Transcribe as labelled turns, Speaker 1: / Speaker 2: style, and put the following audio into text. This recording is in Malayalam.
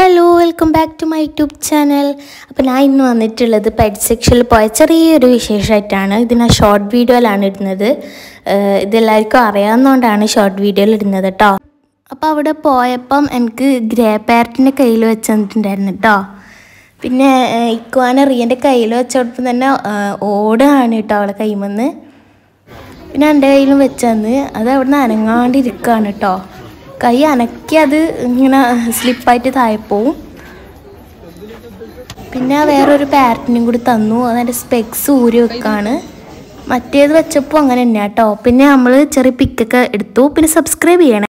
Speaker 1: hello welcome back to my YouTube channel അപ്പോൾ ഞാൻ ഇന്ന് വന്നിട്ടുള്ളത് പെറ്റ് സെക്ഷനിൽ പോയ ചെറിയൊരു വിശേഷമായിട്ടാണ് ഇത് ഞാൻ ഷോർട്ട് വീഡിയോയിലാണ് ഇടുന്നത് ഏഹ് ഇതെല്ലാവർക്കും അറിയാവുന്നതുകൊണ്ടാണ് ഷോർട്ട് വീഡിയോയിൽ ഇടുന്നത് കേട്ടോ അപ്പോൾ അവിടെ പോയപ്പം എനിക്ക് ഗ്രേ പാരറ്റിൻ്റെ കയ്യിൽ വെച്ച് തന്നിട്ടുണ്ടായിരുന്നു കേട്ടോ പിന്നെ ഏഹ് ഇക്കുവാനെ റിയൻ്റെ കയ്യിൽ വെച്ചോടപ്പം തന്നെ ഏഹ് ഓടുകയാണ് കേട്ടോ അവളെ കൈമെന്ന് പിന്നെ എൻ്റെ കയ്യിലും വെച്ച് തന്ന് അത് അവിടെ നിന്ന് അനങ്ങാണ്ടിരിക്കുകയാണ് കേട്ടോ കൈ അനക്കി അത് ഇങ്ങനെ സ്ലിപ്പായിട്ട് താഴെ പോവും പിന്നെ വേറൊരു പാരറ്റിനും കൂടി തന്നു അതെൻ്റെ സ്പെക്സ് ഊരി വെക്കാണ് മറ്റേത് വെച്ചപ്പോൾ അങ്ങനെ തന്നെയാ കേട്ടോ പിന്നെ നമ്മൾ ചെറിയ പിക്കൊക്കെ എടുത്തു പിന്നെ സബ്സ്ക്രൈബ് ചെയ്യണേ